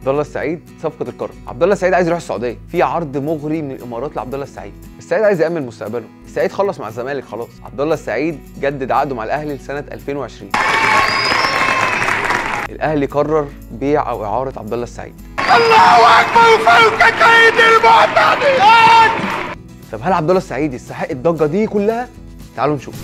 عبد الله السعيد صفقه القرن عبد الله السعيد عايز يروح السعوديه في عرض مغري من الامارات لعبد الله السعيد السعيد عايز يامن مستقبله السعيد خلص مع الزمالك خلاص عبد الله السعيد جدد عقده مع الاهلي لسنه 2020 الاهلي قرر بيع او اعاره عبد الله السعيد الله اكبر فوق كيد المعتديات طب هل عبد الله السعيد يستحق الضجه دي كلها تعالوا نشوف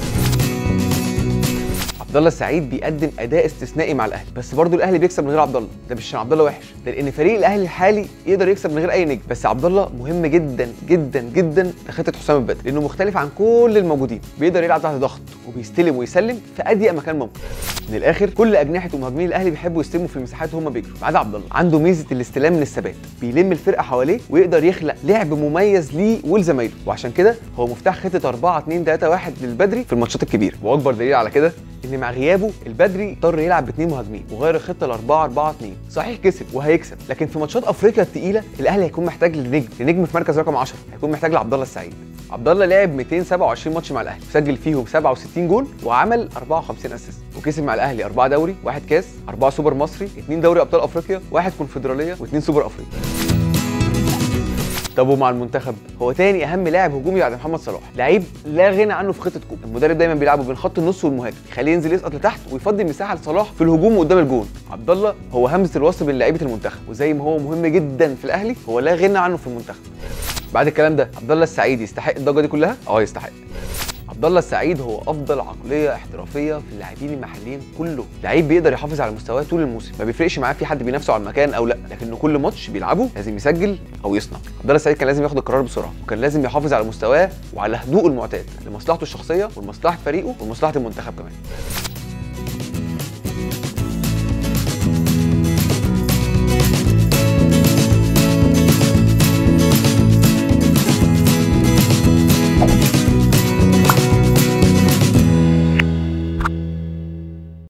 عبد الله السعيد بيقدم اداء استثنائي مع الاهلي بس برضه الاهلي بيكسب من غير عبد الله ده مش عشان عبد الله وحش ده لان فريق الاهلي الحالي يقدر يكسب من غير اي نجم بس عبد الله مهم جدا جدا جدا لخطه حسام البدري لانه مختلف عن كل الموجودين بيقدر يلعب تحت ضغط وبيستلم ويسلم في اضيق مكان ممكن من الاخر كل اجنحه ومهاجمين الاهلي بيحبوا يستلموا في المساحات وهم بيجروا ما عدا عبد الله عنده ميزه الاستلام من الثبات بيلم الفرقه حواليه ويقدر يخلق لعب مميز ليه ولزمايله وعشان كده هو مفتاح خطه 4 2 3 1 للبدري في الماتشات الكبيره واكبر دليل على كده ان مع غيابه البدري اضطر يلعب باثنين مهاجمين وغير الخطه ل 4 4 2 صحيح كسب وهيكسب لكن في ماتشات افريقيا الثقيله الاهلي هيكون محتاج لنجم لنجم في مركز رقم 10 هيكون محتاج لعبد الله السعيد عبد الله لعب 227 ماتش مع الاهلي سجل فيهم 67 جول وعمل 54 اسيست وكسب مع الاهلي 4 دوري واحد كاس 4 سوبر مصري 2 دوري ابطال افريقيا واحد كونفدراليه و2 سوبر افريقيا طب ومع المنتخب هو تاني اهم لاعب هجومي بعد محمد صلاح لعيب لا غنى عنه في خطه كوب المدرب دايما بيلعبه بين خط النص والمهاجم يخليه ينزل يسقط لتحت ويفضي مساحه لصلاح في الهجوم وقدام الجون عبد الله هو همزه الوصل بين لعيبه المنتخب وزي ما هو مهم جدا في الاهلي هو لا غنى عنه في المنتخب بعد الكلام ده عبد الله السعيد يستحق الضجه دي كلها اه يستحق عبد الله السعيد هو افضل عقليه احترافيه في اللاعبين المحليين كله لعيب بيقدر يحافظ على مستواه طول الموسم ما بيفرقش معاه في حد بينافسه على المكان او لا لكنه كل ماتش بيلعبه لازم يسجل او يصنع عبد الله السعيد كان لازم ياخد القرار بسرعه وكان لازم يحافظ على مستواه وعلى هدوءه المعتاد لمصلحته الشخصيه ولمصلحه فريقه ولمصلحه المنتخب كمان